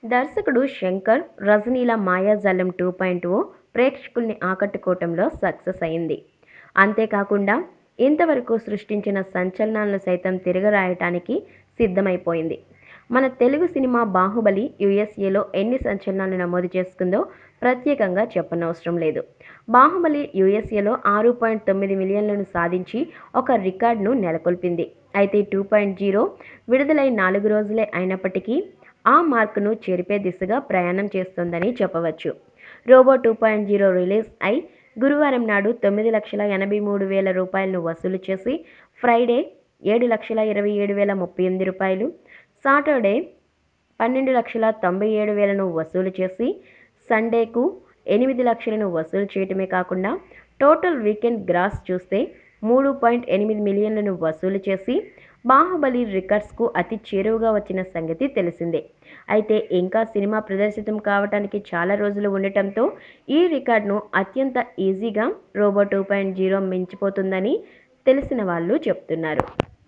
దర్శకుడు శంకర్ రజనీల మాయాజాలం two point ఓ ప్రేక్షకుల్ని ఆకట్టుకోవటంలో సక్సెస్ అయింది అంతేకాకుండా ఇంతవరకు సృష్టించిన సంచలనాలను సైతం తిరగరాయటానికి సిద్ధమైపోయింది మన తెలుగు సినిమా బాహుబలి యుఎస్ఏలో ఎన్ని సంచలనాలు నమోదు చేసుకుందో ప్రత్యేకంగా చెప్పనవసరం లేదు బాహుబలి యుఎస్ఏలో ఆరు పాయింట్ తొమ్మిది మిలియన్లను సాధించి ఒక రికార్డును నెలకొల్పింది అయితే టూ పాయింట్ జీరో విడుదలై నాలుగు రోజులే అయినప్పటికీ ఆ మార్కును చెరిపే దిశగా ప్రయాణం చేస్తోందని చెప్పవచ్చు robo two point zero release అయి గురువారం నాడు తొమ్మిది లక్షల ఎనభై మూడు వేల రూపాయలను వసూలు చేసి ఫ్రైడే ఏడు లక్షల ఇరవై ఏడు వేల ముప్పై ఎనిమిది రూపాయలు సాటర్డే పన్నెండు లక్షల తొంభై ఏడు వేలను వసూలు చేసి సండేకు ఎనిమిది లక్షలను వసూలు చేయటమే కాకుండా టోటల్ వీకెండ్ గ్రాస్ చూస్తే మూడు పాయింట్ ఎనిమిది మిలియన్లను వసూలు చేసి బాహుబలి రికార్డ్స్కు అతి చేరువగా వచ్చిన సంగతి తెలిసిందే అయితే ఇంకా సినిమా ప్రదర్శితం కావటానికి చాలా రోజులు ఉండటంతో ఈ రికార్డును అత్యంత ఈజీగా రోబో టూ పాయింట్ జీరో మించిపోతుందని తెలిసిన వాళ్ళు చెప్తున్నారు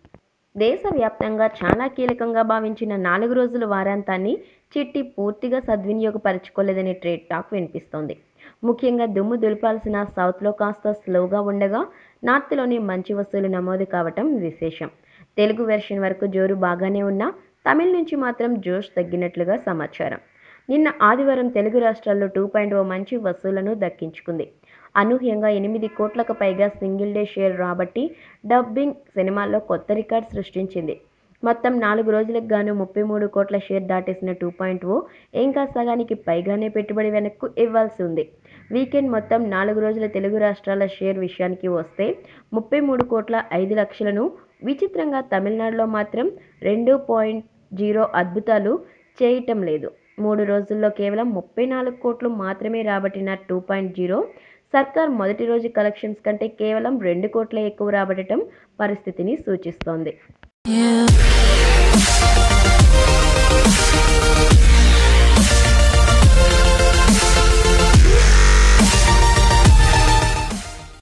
దేశవ్యాప్తంగా చాలా కీలకంగా భావించిన నాలుగు రోజుల వారాంతాన్ని చిట్టి పూర్తిగా సద్వినియోగపరచుకోలేదనే ట్రేడ్ టాక్ వినిపిస్తోంది ముఖ్యంగా దుమ్ము దులపాల్సిన సౌత్లో కాస్త స్లోగా ఉండగా నార్త్లోనే మంచి వసూలు నమోదు కావటం విశేషం తెలుగు వెర్షన్ వరకు జోరు బాగానే ఉన్నా తమిళ్ నుంచి మాత్రం జోష్ తగ్గినట్లుగా సమాచారం నిన్న ఆదివారం తెలుగు రాష్ట్రాల్లో టూ పాయింట్ ఓ మంచి వసూలను దక్కించుకుంది అనూహ్యంగా ఎనిమిది కోట్లకు పైగా సింగిల్ డే షేర్ రాబట్టి డబ్బింగ్ సినిమాల్లో కొత్త రికార్డ్ సృష్టించింది మొత్తం నాలుగు రోజులకు గాను ముప్పై మూడు కోట్ల షేర్ దాటేసిన టూ పాయింట్ ఓ ఇంకా సగానికి పైగానే పెట్టుబడి వెనక్కు ఇవ్వాల్సి ఉంది వీకెండ్ మొత్తం నాలుగు రోజుల తెలుగు రాష్ట్రాల షేర్ విషయానికి వస్తే ముప్పై మూడు కోట్ల ఐదు లక్షలను విచిత్రంగా తమిళనాడులో మాత్రం రెండు పాయింట్ జీరో అద్భుతాలు చేయటం లేదు మూడు రోజుల్లో కేవలం ముప్పై నాలుగు కోట్లు మాత్రమే రాబట్టిన టూ పాయింట్ జీరో సర్కార్ మొదటి రోజు కలెక్షన్స్ కంటే కేవలం రెండు కోట్ల ఎక్కువ రాబట్టడం పరిస్థితిని సూచిస్తోంది You